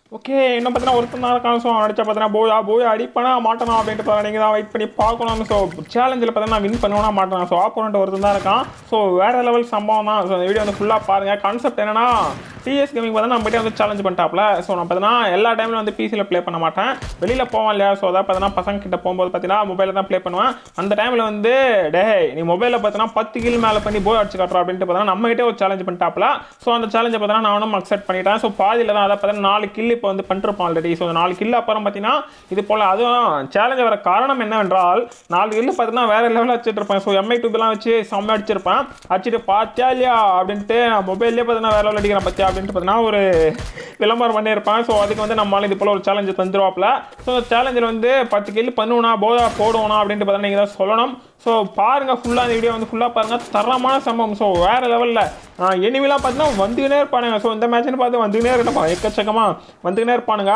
Okay இன்னும் பார்த்தீங்கன்னா ஒருத்தன் தான் இருக்கான் ஸோ அடிச்சா பார்த்தீங்கன்னா போயா போய் அடிப்பனா மாட்டனா அப்படின்ட்டு பார்த்தா நீங்கள் தான் வெயிட் பண்ணி பார்க்கணும் ஸோ சேலஞ்சில் பார்த்தீங்கன்னா வின் பண்ணுவேனா மாட்டேனா ஸோ ஆப்போனண்ட் ஒருத்தன் தான் இருக்கான் ஸோ வேறு லெவல் சம்பவம் தான் ஸோ இந்த வீடியோ வந்து ஃபுல்லாக பாருங்கள் கான்செப்ட் என்னன்னா டிஎஸ் கேமிங் பார்த்தா நம்மகிட்ட வந்து சேலஞ்ச் பண்ணிட்டாப்ல ஸோ நான் பார்த்தீங்கன்னா எல்லா டைமில் வந்து பிசியில் ப்ளே பண்ண மாட்டேன் வெளியில் போவேன் இல்லையா ஸோ அதாவது பார்த்தீங்கன்னா பசங்க கிட்ட போகும்போது பார்த்தீங்கன்னா மொபைலில் தான் ப்ளே பண்ணுவேன் அந்த டைமில் வந்து டே நீ மொபைலில் பார்த்தீங்கன்னா பத்து கில் மேலே பண்ணி போய் அடிச்சு காட்டுறோம் அப்படின்ட்டு பார்த்தீங்கன்னா நம்மகிட்டே ஒரு சேலஞ்ச் பண்ணிட்டாப்ல ஸோ அந்த சேலஞ்சை பார்த்தீங்கன்னா நானும் அக்செப்ட் பண்ணிட்டேன் ஸோ பாதியில் தான் அதை பார்த்தீங்கன்னா நாலு கில் இப்போ வந்து பண்ணிருப்போம் ஆல்ரெடி ஸோ நாலு கில் அப்புறம் பார்த்தீங்கன்னா இது போல் அதுவும் சேலஞ்ச் வர காரணம் என்னவென்றால் நாலு கில் பார்த்தீங்கன்னா வேற லெவலில் வச்சுட்டு இருப்பேன் ஸோ எம்ஐ டூப்லாம் வச்சு செம்ம அடிச்சிருப்பேன் அடிச்சுட்டு பார்த்தியா இல்லையா அப்படின்ட்டு மொபைல்லே பார்த்தீங்கன்னா வேற லெவல் அடிக்கிறேன் பார்த்தியா அப்படின்ட்டு பார்த்தீங்கன்னா ஒரு விளம்பரம் பண்ணியிருப்பேன் ஸோ அதுக்கு வந்து நம்மளால இது போல் ஒரு சேலஞ்சு தந்துருவாப்ல ஸோ சேலஞ்சில் வந்து பத்து கில் பண்ணுவோனா போதா போடுவோனா அப்படின்ட்டு பார்த்தா நீங்கள் தான் சொல்லணும் ஸோ பாருங்க ஃபுல்லாக இந்த வீடியோ வந்து ஃபுல்லாக பாருங்க தரமான சம்பவம் ஸோ வேற லெவலில் எனிமிலாம் பார்த்தீங்கன்னா வந்துக்கினே இருப்பானுங்க ஸோ இந்த மேட்ச்னு பார்த்து வந்துக்கினே இருக்கட்டும் எக்கச்சக்கமாக வந்துக்கினே இருப்பானுங்க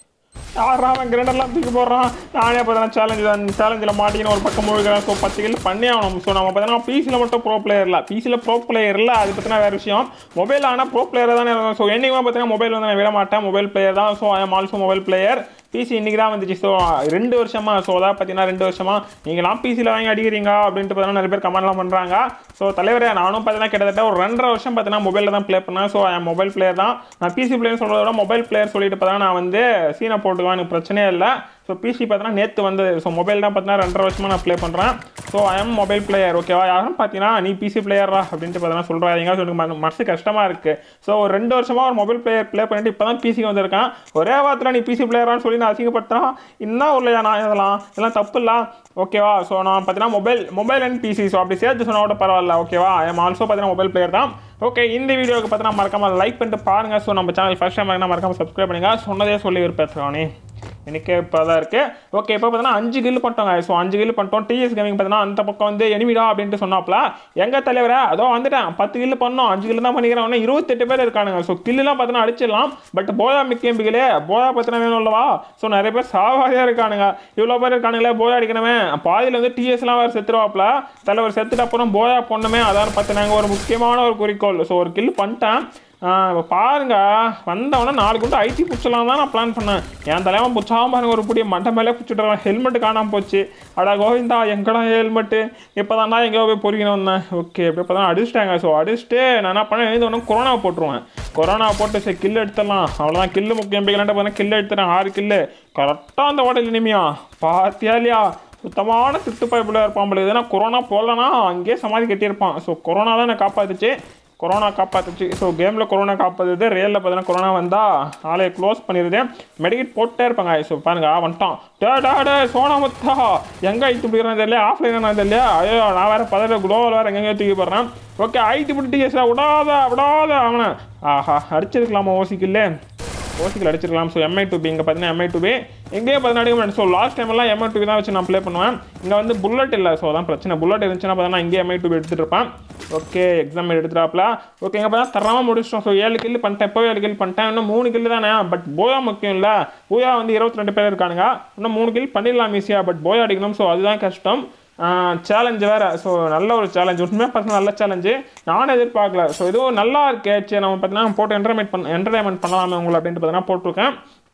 யாரா அவன் கிரைண்டர்லாம் தூக்கி போடுறான் நானே பார்த்தா சேலஞ்சு சேலஞ்சில் மாட்டிக்கின்னு ஒரு பக்கம் முழுகிறேன் ஸோ பத்து கில் பண்ணி ஆகணும் ஸோ நம்ம பார்த்தீங்கன்னா பிசியில் மட்டும் ப்ரோ பிளேயர் இல்லை பிசியில் ப்ரோ பிளேயர் இல்லை அது பற்றின வேறு விஷயம் மொபைல் ஆனால் ப்ரோ பிளேயர் தானே இருக்கும் ஸோ என்னைக்குமே பார்த்தீங்கன்னா மொபைல் வந்து நான் விட மாட்டேன் மொபைல் பிளேயர் தான் so I am also mobile player PC இன்னைக்கு தான் வந்துச்சு ஸோ ரெண்டு வருஷமா ஸோ அதான் பார்த்தீங்கன்னா ரெண்டு வருஷமா நீங்களாம் பிசியில் வாங்கி அடிக்கிறீங்க அப்படின்ட்டு பார்த்தீங்கன்னா நிறைய பேர் கமெண்ட்லாம் பண்ணுறாங்க ஸோ தலைவரே நானும் பார்த்தீங்கன்னா கிட்டத்தட்ட ஒரு ரெண்டரை வருஷம் பார்த்தீங்கன்னா மொபைலில் தான் ப்ளே பண்ணேன் ஸோ என் மொபைல் பிளேயர் தான் நான் பிசி பிளேயர் சொல்கிறத விட மொபைல் பிளேயர் சொல்லிட்டு பார்த்தா நான் வந்து சீனை போட்டுக்குவேன் எனக்கு பிரச்சனையே இல்லை ஸோ பிசி பார்த்தீங்கன்னா நேற்று வந்து ஸோ மொபைல் தான் பார்த்தீங்கன்னா ரெண்டரை வருஷமாக நான் ப்ளே பண்ணுறேன் so I am mobile player ஓகேவா யாரும் பார்த்தீங்கன்னா நீ பிசி பிளேயரா அப்படின்ட்டு பார்த்தீங்கன்னா சொல்கிறாங்க எனக்கு மன- மனசு கஷ்டமாக இருக்குது ஸோ ஒரு ரெண்டு வருஷமாக ஒரு மொபைல் பிளேயர் ப்ளே பண்ணிட்டு இப்போ தான் பிசிக்கு வந்திருக்கேன் ஒரே வாரத்தில் நீ பிசி பிளேயரான்னு சொல்லி நான் அசிங்கப்படுத்துறான் இன்னும் இல்லையா நான் இதெல்லாம் இதெல்லாம் தப்பு இல்லை ஓகேவா ஸோ நான் பார்த்தீங்கன்னா mobile mobile and PC so அப்படி சேர்த்து சொன்னா கூட பரவாயில்ல ஓகேவா ஐ எம் ஆல்சோ பார்த்தீங்கன்னா மொபைல் பிளேயர் தான் ஓகே இந்த வீடியோக்கு பார்த்தீங்கன்னா மறக்காம லைக் பண்ணிட்டு பாருங்க ஸோ நம்ம சேனல் ஃபர்ஸ்ட் டைம் மறக்காம சப்ஸ்கிரைப் பண்ணுங்க சொன்னதே சொல்லி விருப்பத்துறானே எனக்கே இப்போ தான் இருக்குது ஓகே இப்போ பார்த்தீங்கன்னா அஞ்சு கில் பண்ணிட்டோங்க ஸோ அஞ்சு கில் பண்ணிட்டோம் டிஎஸ் கேமிங் பார்த்தீங்கன்னா அந்த பக்கம் வந்து எனிமிடா அப்படின்ட்டு சொன்னாப்ல எங்கள் தலைவரே அதோ வந்துட்டேன் பத்து கில் பண்ணோம் அஞ்சு கில் தான் பண்ணிக்கிறேன் இன்னும் இருபத்தெட்டு பேர் இருக்கானுங்க ஸோ கில்லாம் பார்த்தீங்கன்னா அடிச்சிடலாம் பட் போயா மிக்கேம்பிகளே போயா பத்தினா வேணும் இல்லவா ஸோ நிறைய பேர் சாவாதியாக இருக்கானுங்க இவ்வளோ பேர் இருக்கானுங்களே போயா அடிக்கணுமே பாதியில் வந்து டிஎஸ்லாம் வேறு செத்துருவாப்ல தலைவர் செத்துட்டு அப்புறம் போயா பொண்ணுமே அதான் பார்த்தினாங்க ஒரு முக்கியமான ஒரு குறிக்கோள் ஸோ ஒரு கில் பண்ணிட்டேன் இப்போ பாருங்க வந்தவொடனே நாலு குண்டு ஐடி பிடிச்சலாம் தான் நான் பிளான் பண்ணேன் என் தலைவன் பிடிச்சாம பாருங்க ஒரு புடிய மண்டை மேலே பிடிச்சிட்டு ஹெல்மெட் காணாம போச்சு அடா கோவிந்தா எங்கடா ஹெல்மெட்டு இப்போ தான்டா எங்கேயோ போய் பொறுக்கின்னு வந்தேன் ஓகே இப்போ இப்போ தான் அடிச்சிட்டாங்க ஸோ அடிச்சுட்டு நான் என்ன பண்ணேன் எழுந்து உடனே கொரோனா போட்டுருவேன் கொரோனா போட்டு சரி கில் எடுத்துடலாம் அவ்வளோதான் கில்லு முக்கியம் பிகலாண்ட பார்த்தா கில் எடுத்துறேன் ஆறு கில்லு கரெக்டாக அந்த ஓடல் இனிமையா பார்த்தியா இல்லையா சுத்தமான திட்டு பைப்பில் இருப்பான் போல ஏன்னா கொரோனா போகலன்னா அங்கேயே சமாதி கட்டியிருப்பான் ஸோ கொரோனா தான் என்னை காப்பாத்துச்சு கொரோனா காப்பாத்துச்சு ஸோ கேமில் கொரோனா காப்பாத்துது ரியலில் பார்த்தீங்கன்னா கொரோனா வந்தால் ஆலையை க்ளோஸ் பண்ணிடுது மெடிக்கெட் போட்டே இருப்பாங்க ஸோ பாருங்க வந்துட்டான் டே டே டே சோனா முத்தா எங்கே ஐத்து பிடிக்கிறான் தெரியல ஆஃப்லைன் தெரியல ஐயோ நான் வேறு பதற குளோவில் வேறு எங்கெங்கே தூக்கி போடுறேன் ஓகே ஐத்து பிடிட்டி விடாத விடாத அவனை ஆஹா அடிச்சிருக்கலாமா ஓசிக்கில்லே ஓசிக்கில் அடிச்சிருக்கலாம் ஸோ எம்ஐ டூபி இங்கே பார்த்தீங்கன்னா எம்ஐ டூபி எங்கேயே பார்த்தீங்கன்னா ஸோ லாஸ்ட் டைம் எல்லாம் எம்ஐ டூபி தான் வச்சு நான் ப்ளே பண்ணுவேன் இங்கே வந்து புல்லட் இல்லை ஸோ அதான் பிரச்சனை புல்லட் இருந்துச்சுன்னா பார்த்தீங்கன்னா இங்கே எம்ஐ டூபி எடுத்துகிட்டு இருப்பேன் ஓகே எக்ஸாம் எடுத்துட்டாப்ல ஓகே இங்கே பார்த்தா தரமாக முடிச்சிட்டோம் ஸோ ஏழு கில் பண்ணிட்டேன் இப்போ ஏழு கில் பண்ணிட்டேன் இன்னும் மூணு கில் தானே பட் போயா முக்கியம் இல்லை போயா வந்து இருபத்தி ரெண்டு பேர் இருக்கானுங்க இன்னும் மூணு கில் பண்ணிடலாம் ஈஸியாக பட் போயா அடிக்கணும் ஸோ அதுதான் கஷ்டம் சேலஞ்சு வேறு ஸோ நல்ல ஒரு சேலஞ்ச் உண்மையாக பார்த்தா நல்ல சேலஞ்சு நானும் எதிர்பார்க்கல ஸோ இதுவும் நல்லா இருக்கே சரி நம்ம பார்த்தீங்கன்னா போட்டு என்டர்டைன்மெண்ட் பண்ண என்டர்டைன்மெண்ட் பண்ணலாமே உங்களை அப்படின்ட்டு பார்த்தீங்கன்னா போட்டிருக்கேன்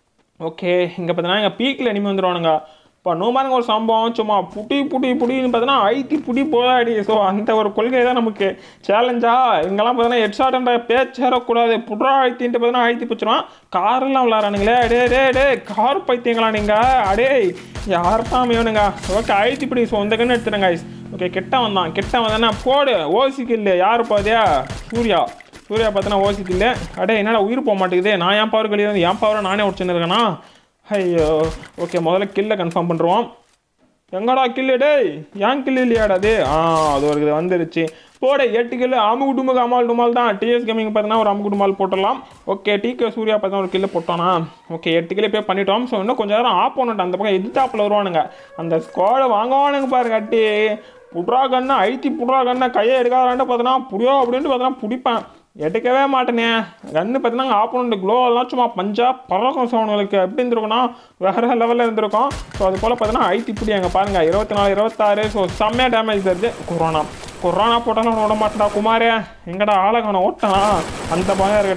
ஓகே இங்கே பார்த்தீங்கன்னா எங்கள் பீக்கில் இனிமே வந்துடுவானுங்க இப்போ நூமானுங்க ஒரு சம்பவம் சும்மா புடி புடி புடின்னு பார்த்தீங்கன்னா ஐத்தி புடி போதாடி ஸோ அந்த ஒரு கொள்கை தான் நமக்கு சேலஞ்சா இங்கெல்லாம் பார்த்தீங்கன்னா ஹெட்ஷாட்ன்ற பேச்சேறக்கூடாது புட்ரா ஐத்தின்ட்டு பார்த்தீங்கன்னா ஐத்தி பிடிச்சிருவான் காரெல்லாம் விளாட்றானுங்களே அடே டே டே கார் பைத்தியங்களா நீங்கள் அடே யார் தான் வேணுங்க ஓகே ஐத்தி பிடி ஸோ இந்த கண்ணு எடுத்துருங்க guys. ஓகே கெட்ட வந்தான் கெட்ட வந்தானா போடு ஓசிக்கு இல்லை யார் பாதியா சூர்யா சூர்யா பார்த்தனா ஓசிக்கு இல்லை அடே என்னடா உயிர் போக மாட்டேங்குது நான் என் பவர் கழிவு வந்து என் பவரை நானே உடச்சுன்னு இருக்கேனா ஐயோ ஓகே முதல்ல கில்லை கன்ஃபார்ம் பண்ணுறோம் எங்கடா கில்லு டேய் ஏன் கில்லு இல்லையாடா அது ஆ அது ஒரு இது வந்துருச்சு போட எட்டு கில்லு அமுகு டுமுகு அமால் டுமால் தான் டிஎஸ் கேமிங் பார்த்தீங்கன்னா ஒரு அமுகு டுமால் போட்டுடலாம் ஓகே டிகே சூர்யா பார்த்தா ஒரு கில்லு போட்டோனா ஓகே எட்டு கிலோ பே பண்ணிட்டோம் ஸோ இன்னும் கொஞ்சம் நேரம் ஆப் பண்ணிட்டு அந்த பக்கம் எதிர்த்தாப்பில் வருவானுங்க அந்த ஸ்குவாடை வாங்குவானுங்க பாருங்க அட்டி புட்ரா கண்ணா ஐத்தி புட்ரா கண்ணா கையை எடுக்காதான்ட்டு பார்த்தோன்னா புடியோ அப்படின்ட்டு பார்த்தோன்னா பிடிப்பேன் எடுக்கவே மாட்டேனே கன்று பார்த்தீங்கன்னா ஆப்போனண்ட் க்ளோவெல்லாம் சும்மா பஞ்சா பறக்கும் சோனுங்களுக்கு எப்படி இருந்திருக்கும்னா வேற லெவலில் இருந்திருக்கும் ஸோ அது போல் பார்த்தீங்கன்னா ஐடி பிடி அங்கே பாருங்கள் இருபத்தி நாலு இருபத்தாறு ஸோ செம்மையாக டேமேஜ் தருது கொரோனா கொரோனா போட்டாலும் விட மாட்டேன்டா குமாரே எங்கடா ஆளை காணோம் ஓட்டானா அந்த பயம் இருக்கட்டும்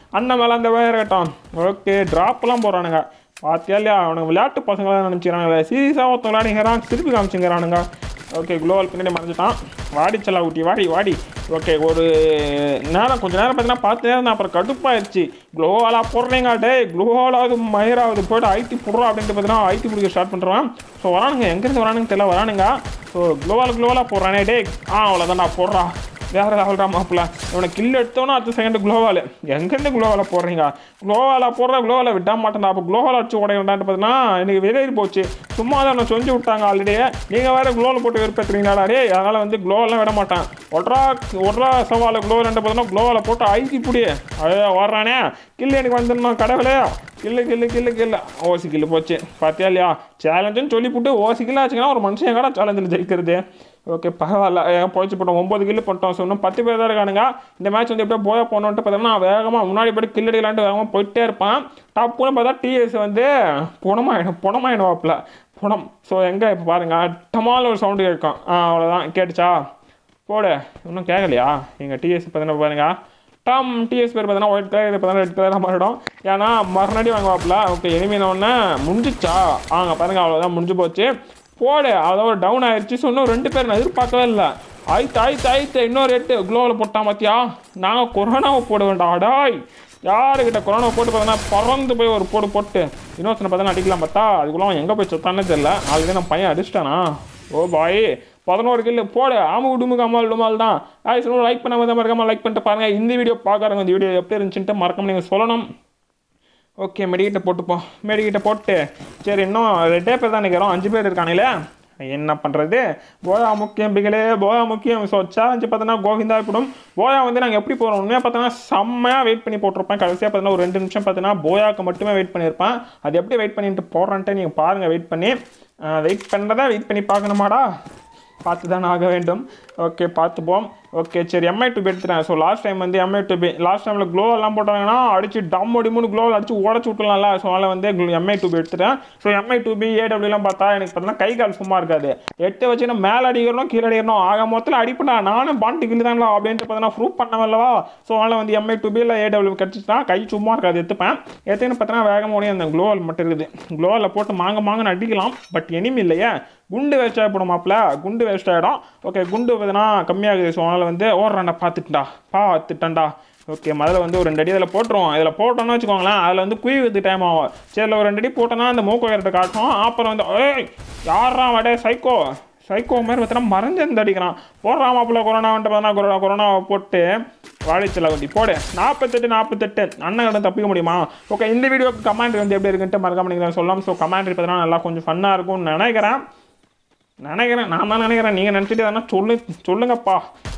அண்ணன் மேலே அந்த வேறு இருக்கட்டும் ஓகே ட்ராப்லாம் போடுறானுங்க பார்த்தியா இல்லையா அவனுக்கு விளையாட்டு பசங்களாம் நினச்சிக்கிறானுங்க சீரியஸாக ஒருத்தன் விளையாடிங்கிறான் திருப்பி காமிச்சுங்கிறானுங்க ஓகே குளோவல் பின்னாடி மறைஞ்சிட்டான் வாடி செல்லா ஊட்டி வாடி வாடி ஓகே ஒரு நேரம் கொஞ்ச நேரம் பார்த்தீங்கன்னா பார்த்து நேரம் அப்புறம் கடுப்பாயிருச்சு குளோவாலாக போடுறீங்க டேய் குளோவாலாவது மயிராவது போய்ட்டு ஐடி போடுறோம் அப்படின்ட்டு பார்த்தீங்கன்னா ஐடி பிடிக்க ஸ்டார்ட் பண்ணுறான் ஸோ வரானுங்க எங்கேருந்து வரானுங்க தெரியல வரானுங்க ஸோ குளோவால் குளோவாலாக போடுறானே டேய் ஆ அவ்வளோதான் நான் போடுறா வேற லெவல்ரா மாப்பிள்ள இவனை கில் எடுத்தோன்னா அடுத்த செகண்ட் குளோவால் எங்கேருந்து குளோவால போடுறீங்க குளோவால போடுற குளோவால விட மாட்டேன்டா அப்போ குளோவால் அடிச்சு உடையண்டான்னு பார்த்தீங்கன்னா எனக்கு வெளியேறி போச்சு சும்மா தான் நான் சொஞ்சு விட்டாங்க ஆல்ரெடி நீங்கள் வேற குளோவில் போட்டு வெறுப்பேற்றுறீங்களா டே அதனால் வந்து குளோவெல்லாம் விட மாட்டேன் ஒட்ரா ஒட்ரா சவால் குளோவில் பார்த்தீங்கன்னா குளோவில் போட்டு ஐசி புடி அதே ஓடுறானே கில்லு எனக்கு வந்துடணும் கடவுளே கில்லு கில்லு கில்லு கில்லு ஓசி கில்லு போச்சு பார்த்தியா இல்லையா சேலஞ்சுன்னு சொல்லி போட்டு ஓசி கில்லு ஆச்சுங்கன்னா ஒரு மனுஷன் கடை சேலஞ்சில் ஜெயிக்கிறது ஓகே பரவாயில்ல ஏன் போயிச்சு போட்டோம் ஒம்பது கில்லு பண்ணிட்டோம் ஸோ இன்னும் பத்து பேர் தான் இருக்கானுங்க இந்த மேட்ச் வந்து எப்படியோ போய போனோன்ட்டு பார்த்தோம்னா வேகமாக முன்னாடி போய்ட்டு கில் அடிக்கலான்ட்டு வேகமாக போயிட்டே இருப்பான் டப்புன்னு பார்த்தா டிஎஸ் வந்து புணமாயிடும் புணமாயிடுவாப்பில் புணம் ஸோ எங்கே இப்போ பாருங்க அட்டமான ஒரு சவுண்டு கேட்கும் ஆ அவ்வளோதான் கேட்டுச்சா போடு இன்னும் கேட்கலையா எங்கள் டிஎஸ் பார்த்தீங்கன்னா பாருங்க டம் டிஎஸ் பேர் பார்த்தீங்கன்னா ஒயிட் கலர் இப்போ தான் ரெட் கலராக மாறிடும் ஏன்னா மறுநாடி வாங்குவாப்புல ஓகே எனிமீனோடனே முடிஞ்சிச்சா ஆங்க பாருங்க அவ்வளோதான் முடிஞ்சு போச்சு போடு அதோட டவுன் ஆயிடுச்சு ஸோ இன்னும் ரெண்டு பேர் நான் எதிர்பார்க்கவே இல்லை ஆயித்து ஆயித்து ஆயித்து இன்னொரு எட்டு குளோவில் போட்டான் பார்த்தியா நாங்கள் கொரோனாவை போட வேண்டாம் அடாய் யாருக்கிட்ட கொரோனா போட்டு பார்த்தோன்னா பறந்து போய் ஒரு போடு போட்டு இன்னொருத்தனை பார்த்தா அடிக்கலாம் பார்த்தா அதுக்குள்ள அவன் எங்கே போய் சுத்தானே தெரியல ஆல்ரெடி நான் பையன் அடிச்சிட்டானா ஓ பாய் பதினோரு கில்லு போடு ஆமு உடுமுக அம்மாள் டுமால் தான் ஆய் சொல்லுவோம் லைக் பண்ணாம தான் மறக்காம லைக் பண்ணிட்டு பாருங்க இந்த வீடியோ பார்க்குறவங்க இந்த வீடியோ எப்படி இருந்துச்சுன்ட்டு மறக்காம நீங்கள் சொல்லணும் ஓகே மெடிக்கிட்ட போட்டுப்போம் மெடிக்கிட்ட போட்டு சரி இன்னும் ரெண்டே பேர் தான் நிற்கிறோம் அஞ்சு பேர் இருக்கானுங்களே என்ன பண்ணுறது போயா முக்கியம் பிகளே போயா முக்கியம் ஸோ சேலஞ்சு பார்த்தோன்னா கோவிந்தா கூடும் போயா வந்து நாங்கள் எப்படி போகிறோம் உண்மையாக பார்த்தோன்னா செம்மையாக வெயிட் பண்ணி போட்டிருப்பேன் கடைசியாக பார்த்தோன்னா ஒரு ரெண்டு நிமிஷம் பார்த்தோன்னா போயாக்கு மட்டுமே வெயிட் பண்ணியிருப்பேன் அது எப்படி வெயிட் பண்ணிட்டு போடுறேன்ட்டு நீங்கள் பாருங்கள் வெயிட் பண்ணி வெயிட் பண்ணுறதா வெயிட் பண்ணி பார்க்கணுமாடா பார்த்து தான் ஆக வேண்டும் ஓகே பார்த்துப்போம் ஓகே சரி எம்ஐ டூபி எடுத்துட்டேன் ஸோ லாஸ்ட் டைம் வந்து எம்ஐ டூபி லாஸ்ட் டைமில் க்ளோ எல்லாம் போட்டாங்கன்னா அடிச்சு டம் அடி மூணு க்ளோவில் அடிச்சு உடச்சு விட்டுலாம்ல ஸோ அதனால் வந்து எம்ஐ டூபி எடுத்துட்டேன் ஸோ எம்ஐ டூபி ஏடபிள்யூலாம் பார்த்தா எனக்கு பார்த்தீங்கன்னா கை கால் சும்மா இருக்காது எட்டு வச்சு நான் மேலே அடிக்கிறோம் கீழே அடிக்கிறோம் ஆக மொத்தத்தில் அடிப்படா நானும் பாண்டி கில்லு தாங்களா அப்படின்ட்டு பார்த்தீங்கன்னா ப்ரூவ் பண்ணவல்லவா ஸோ அதனால் வந்து எம்ஐ டூபி இல்லை ஏடபிள்யூ கிடச்சிச்சுன்னா கை சும்மா இருக்காது எடுத்துப்பேன் எடுத்துன்னு பார்த்தீங்கன்னா வேகமாக ஓடி அந்த க்ளோவல் மட்டும் இருக்குது க்ளோவில் போட்டு மாங்க மாங்கன்னு அடிக்கலாம் பட் எனிமி இல்லையே குண்டு வேஸ்ட் ஆகிடும் மாப்பிள்ள குண்டு வேஸ்ட் ஆகிடும் ஓகே குண்டு பார்த்தீங்கன்னா கம்மியாகுது ஸோ அதனால் வந்து ஓடுறான்டா பார்த்துட்டா பார்த்துட்டேன்டா ஓகே முதல்ல வந்து ஒரு ரெண்டு அடி இதில் போட்டுருவோம் இதில் போட்டோம்னு வச்சுக்கோங்களேன் அதில் வந்து குயிவுக்கு டைம் ஆகும் சரி ஒரு ரெண்டு அடி போட்டோன்னா அந்த மூக்கு கரெக்டாக காட்டும் அப்புறம் வந்து ஏய் யாரா வடே சைக்கோ சைக்கோ மாதிரி பார்த்தீங்கன்னா மறைஞ்சிருந்து அடிக்கிறான் போடுறான் மாப்பிள்ள கொரோனா வந்துட்டு பார்த்தா கொரோனா கொரோனாவை போட்டு வாழைச்சல வண்டி போடு நாற்பத்தெட்டு நாற்பத்தெட்டு அண்ணன் கிட்ட தப்பிக்க முடியுமா ஓகே இந்த வீடியோக்கு கமெண்ட் வந்து எப்படி இருக்குன்ட்டு மறக்காம நீங்கள் சொல்லலாம் ஸோ கமெண்ட் பார்த்தீங்கன்னா நல்லா கொஞ்சம் ஃபன்னாக இருக்கும்னு நினைக்கிறேன் நினைக்கிறேன் நான் தான் நினைக்கிறேன் நீங்கள் நினச்சிட்டு தானே சொல்லு சொல்லுங்கப்பா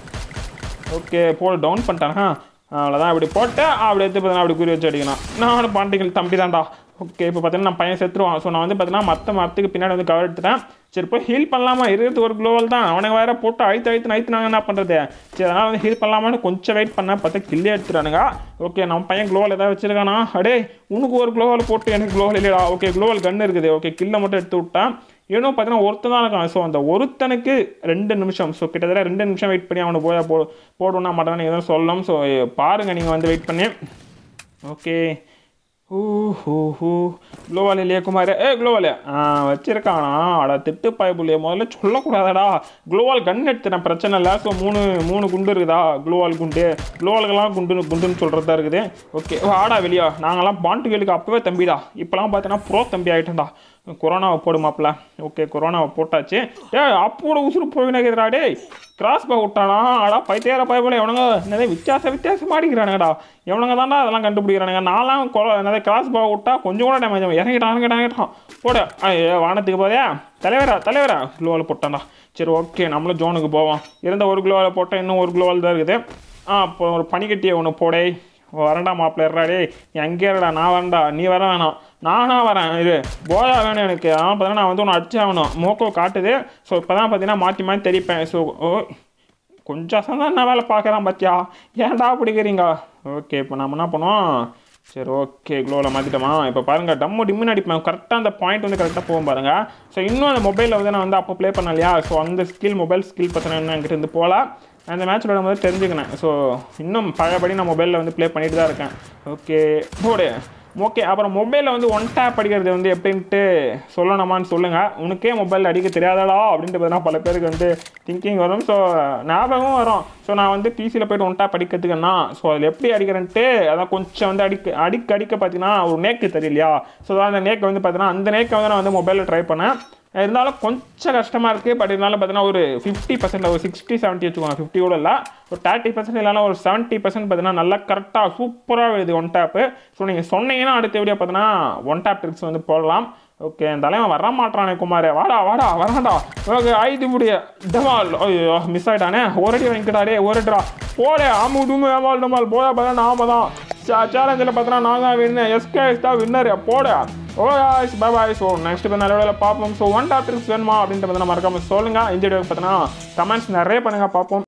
ஓகே போல் டவுன் பண்ணிட்டேன் அவ்வளோதான் இப்படி போட்டு அப்படி எடுத்து பார்த்தீங்கன்னா அப்படி குறி வச்சு அடிக்கணும் நான் பாண்டிகள் தம்பி தான்டா ஓகே இப்போ பார்த்தீங்கன்னா நான் பையன் செத்துருவான் ஸோ நான் வந்து பார்த்தீங்கன்னா மற்ற மரத்துக்கு பின்னாடி வந்து கவர் எடுத்துட்டேன் சரி போய் ஹீல் பண்ணலாமா இருக்கிறது ஒரு குளோவல் தான் அவனுக்கு வேற போட்டு அழுத்து அழுத்து நைத்து நாங்கள் என்ன பண்ணுறது சரி அதனால் வந்து ஹீல் பண்ணலாமான்னு கொஞ்சம் வெயிட் பண்ணேன் பார்த்தா கில்லி எடுத்துட்டானுங்க ஓகே நம்ம பையன் குளோவல் ஏதாவது வச்சிருக்கானா அடே உனக்கு ஒரு குளோவல் போட்டு எனக்கு குளோவல் இல்லையா ஓகே குளோவல் கன் இருக்குது ஓகே கில்லை மட்டும் எடுத்து விட்டேன் இன்னும் பார்த்தீங்கன்னா ஒருத்தன் தான் இருக்கான் ஸோ அந்த ஒருத்தனுக்கு ரெண்டு நிமிஷம் ஸோ கிட்டத்தட்ட ரெண்டு நிமிஷம் வெயிட் பண்ணி அவனை போய் போ போடுனா மாட்டான்னு நீங்கள் தான் சொல்லணும் ஸோ பாருங்கள் நீங்கள் வந்து வெயிட் பண்ணி ஓகே ஹூ ஹூ ஹூ குளோவால் இல்லையா குமார் ஏ குளோவால் ஆ வச்சிருக்கானா அட திட்டு பாய்புள்ளைய முதல்ல சொல்லக்கூடாதடா குளோவால் கன் எடுத்துட்டேன் பிரச்சனை இல்லை ஸோ மூணு மூணு குண்டு இருக்குதா குளோவால் குண்டு குளோவாலுக்கெல்லாம் குண்டு குண்டுன்னு சொல்கிறதா இருக்குது ஓகே ஆடா வெளியா நாங்களாம் பாண்டுகளுக்கு அப்போவே தம்பிடா இப்போலாம் பார்த்தீங்கன்னா ப்ரோ தம்பி ஆகிட்டேன்டா கொரோனாவை போடு மாப்பிள்ள ஓகே கொரோனாவை போட்டாச்சு ஏ அப்போட உசுறு போயினக்குதுடா டேய் கிராஸ் பா விட்டானா அடா பைத்தியார பயப்பட எவனுங்க என்னதே வித்தியாச வித்தியாசம் மாட்டிக்கிறானுங்கடா எவனுங்க தான்டா அதெல்லாம் கண்டுபிடிக்கிறானுங்க நான்லாம் கொ என்னதே கிராஸ் பா விட்டா கொஞ்சம் கூட டேமேஜ் ஆகும் இறங்கிட்டான் இறங்கிட்டான் இறங்கிட்டான் போட ஐயோ வானத்துக்கு போதே தலைவரா தலைவரா குளோவில் போட்டான்டா சரி ஓகே நம்மளும் ஜோனுக்கு போவோம் இருந்த ஒரு குளோவில் போட்டால் இன்னும் ஒரு குளோவில் தான் இருக்குது ஆ இப்போ ஒரு பனிக்கட்டியை ஒன்று போடே வரண்டா மாப்பிள்ள இருடா எங்கே இருடா நான் வரேன்டா நீ வர வேணாம் நானா வரேன் இது போயா வேணும் எனக்கு ஆனால் பார்த்தீங்கன்னா நான் வந்து ஒன்று அடிச்சு ஆகணும் மோக்கோ காட்டுது ஸோ இப்போ தான் பார்த்தீங்கன்னா மாற்றி மாற்றி தெரிப்பேன் ஸோ ஓ கொஞ்சம் தான் நான் வேலை பார்க்குறேன் பார்த்தியா ஏன்டா பிடிக்கிறீங்க ஓகே இப்போ நம்ம என்ன பண்ணுவோம் சரி ஓகே க்ளோவில் மாற்றிட்டோமா இப்போ பாருங்கள் டம்மு டிம்முன்னு அடிப்பேன் கரெக்டாக அந்த பாயிண்ட் வந்து கரெக்டாக போகும் பாருங்கள் ஸோ இன்னும் அந்த மொபைலில் வந்து நான் வந்து அப்போ ப்ளே பண்ண இல்லையா ஸோ அந்த ஸ்கில் மொபைல் ஸ்கில் பார்த்தீங்கன்னா என்கிட்ட இருந்து போகல அந்த மேட்ச் விளையாடும்போது தெரிஞ்சுக்கினேன் ஸோ இன்னும் பழையபடி நான் மொபைலில் வந்து ப்ளே பண்ணிட்டு தான் இருக்கேன் ஓகே போடு ஓகே அப்புறம் மொபைலில் வந்து ஒன் டேப் அடிக்கிறது வந்து எப்படின்ட்டு சொல்லணுமான்னு சொல்லுங்கள் உனக்கே மொபைலில் அடிக்க தெரியாதடா அப்படின்ட்டு பார்த்தீங்கன்னா பல பேருக்கு வந்து திங்கிங் வரும் ஸோ ஞாபகம் வரும் ஸோ நான் வந்து பிசியில் போய்ட்டு ஒன் டேப் அடிக்கிறதுக்குன்னா ஸோ அதில் எப்படி அடிக்கிறேன்ட்டு அதான் கொஞ்சம் வந்து அடிக்க அடிக்க அடிக்க பார்த்தீங்கன்னா ஒரு நேக்கு தெரியலையா ஸோ அந்த நேக்கு வந்து பார்த்தீங்கன்னா அந்த நேக்கை வந்து நான் வந்து மொபைலில் ட்ரை பண்ணேன் இருந்தாலும் கொஞ்சம் கஷ்டமாக இருக்குது பட் இருந்தாலும் பார்த்தீங்கன்னா ஒரு ஃபிஃப்டி பர்சன்ட் ஒரு சிக்ஸ்டி செவன்ட்டி வச்சுக்கோங்க ஃபிஃப்டி கூட இல்லை ஒரு தேர்ட்டி பர்சன்ட் இல்லைனா ஒரு செவன்ட்டி பர்சன்ட் பார்த்தீங்கன்னா நல்லா கரெக்டாக சூப்பராக எழுது ஒன் டேப்பு ஸோ நீங்கள் சொன்னீங்கன்னா அடுத்த வீடியோ பார்த்தீங்கன்னா ஒன் டேப் ட்ரிக்ஸ் வந்து போடலாம் ஓகே அந்த தலைவன் வர மாட்டானே குமார் வாடா வாடா வராடா ஓகே ஐது முடிய டமால் ஐயோ மிஸ் ஆகிட்டானே ஒரடி வாங்கிக்கிட்டாரே ஒரடிடா போடே ஆமு டூமு ஏமால் டமால் போதா பார்த்தா நாம தான் சேலஞ்சில் பார்த்தோன்னா நான் தான் வின்னு எஸ்கேஎஸ் தான் வின்னர் போட oh guys bye bye so next இப்போ நல்ல வேலை பார்ப்போம் ஸோ ஒன் டாப் ட்ரிக்ஸ் வேணுமா அப்படின்ட்டு பார்த்தீங்கன்னா மறக்காம சொல்லுங்கள் இந்த வீடியோ பார்த்தீங்கன்னா கமெண்ட்ஸ் நிறைய பண்ணுங்க பார்ப்போம்